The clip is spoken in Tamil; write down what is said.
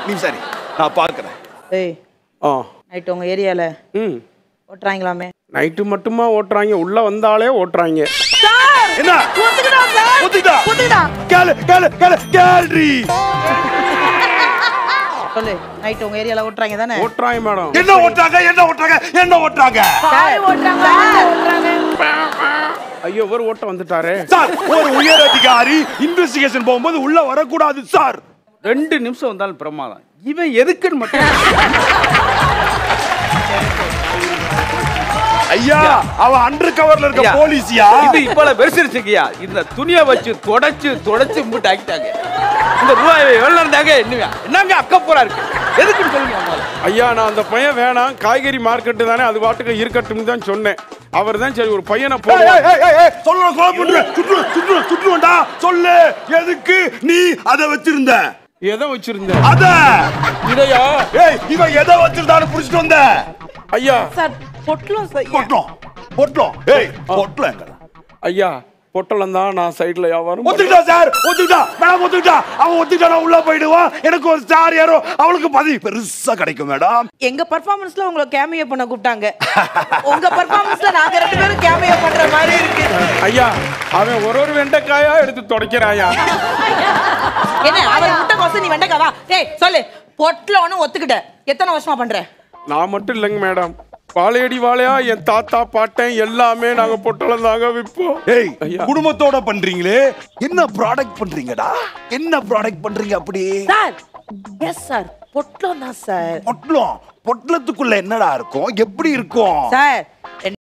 நீ சரி நான் பார்க்கறேன் ஏய் ஆ நைட் உங்க ஏரியால ம் ஓட்டுறாங்களாமே நைட்டு மட்டுமா ஓட்டுறாங்க உள்ள வந்தாலே ஓட்டுறாங்க சார் என்ன ஒத்துக்கிட்டா சார் ஒத்துக்கிட்டா? ஒத்துக்கிட்டா கேளு கேளு கேளு கேள்றி சொல்லு நைட் உங்க ஏரியால ஓட்டுறாங்க தானே ஓட்டுறாங்க மேடம் என்ன ஓட்டுறாங்க என்ன ஓட்டுறாங்க என்ன ஓட்டுறாங்க சார் ஓட்டுறாங்க ஓட்டுறாங்க ஐயோ ஒரு ஓட்ட வந்துட்டாரே சார் ஒரு உயர் அதிகாரி இன்வெஸ்டிகேஷன் போகும்போது உள்ள வரக்கூடாது சார் ரெண்டு நிமிஷம் வந்தாலும் பிரமாதம் இவன் எதுக்குன்னு மட்டும் ஐயா அவ அண்டர் கவர்ல இருக்க ஐயா, போலீஸ்யா இது இப்போல பெருசிருச்சுங்கய்யா இந்த துணியை வச்சு தொடச்சு தொடச்சு மூட்டு ஆக்கிட்டாங்க இந்த ரூபாய் எவ்வளவு இருந்தாங்க என்னங்க என்னங்க அக்கப்போரா இருக்கு எதுக்குன்னு சொல்லுங்க முதல்ல. ஐயா நான் அந்த பையன் வேணாம் காய்கறி மார்க்கெட்டு தானே அது பாட்டுக்கு இருக்கட்டும் தான் சொன்னேன் அவர் தான் சரி ஒரு பையனை ஏய், போடுவோம் ஏய், ஏய், ஏய், ஏய், சொல்லு, கொலை பண்ற. சுற்று, சுற்று, சுற்றுவேன்டா. சொல்லு எதுக்கு நீ அதை வச்சிருந்த எதை வச்சிருந்தேன் அத இதையா ஏய் இவன் எதை வச்சிருந்தான்னு புடிச்சிட்டு வந்த ஐயா சார் பொட்டலம் சார் பொட்டலம் பொட்டலம் ஏய் பொட்டலம் எங்கடா? ஐயா பொட்டலம் தான் நான் சைடுல வியாபாரம் பண்றேன். ஒத்துக்கிட்டா சார் ஒத்துக்கிட்டா மேடம் ஒத்துக்கிட்டா அவன் ஒத்துக்கிட்டா நான் உள்ள போயிடுவான் எனக்கு ஒரு ஸ்டார் யாரோ அவளுக்கு பதவி பெருசா கிடைக்கும் மேடம் எங்க பெர்ஃபார்மன்ஸ்ல உங்களை கேமியோ பண்ண கூப்பிட்டாங்க உங்க பெர்ஃபார்மன்ஸ்ல நாங்க ரெண்டு பேரும் கேமியோ பண்ற மாதிரி இருக்கு ஐயா அவன் ஒரு ஒரு வெண்டைக்காயா எடுத்து தொடக்கிறாயா என்ன அவர் முட்டை கோசம் நீ வெண்டைக்காவா ஏய் சொல்லு பொட்டலம்னு ஒத்துக்கிட்ட எத்தனை வருஷமா பண்ற நான் மட்டும் இல்லைங்க மேடம் வாழையடி வாழையா என் தாத்தா பாட்டன் எல்லாமே நாங்க பொட்டலம் தாங்க விற்போம் ஏய் ஐயா. குடும்பத்தோட பண்றீங்களே என்ன ப்ராடக்ட் பண்றீங்கடா என்ன ப்ராடக்ட் பண்றீங்க அப்படி சார் எஸ் சார் பொட்டலம் தான் சார் பொட்டலம் பொட்டலத்துக்குள்ள என்னடா இருக்கும் எப்படி இருக்கும் சார்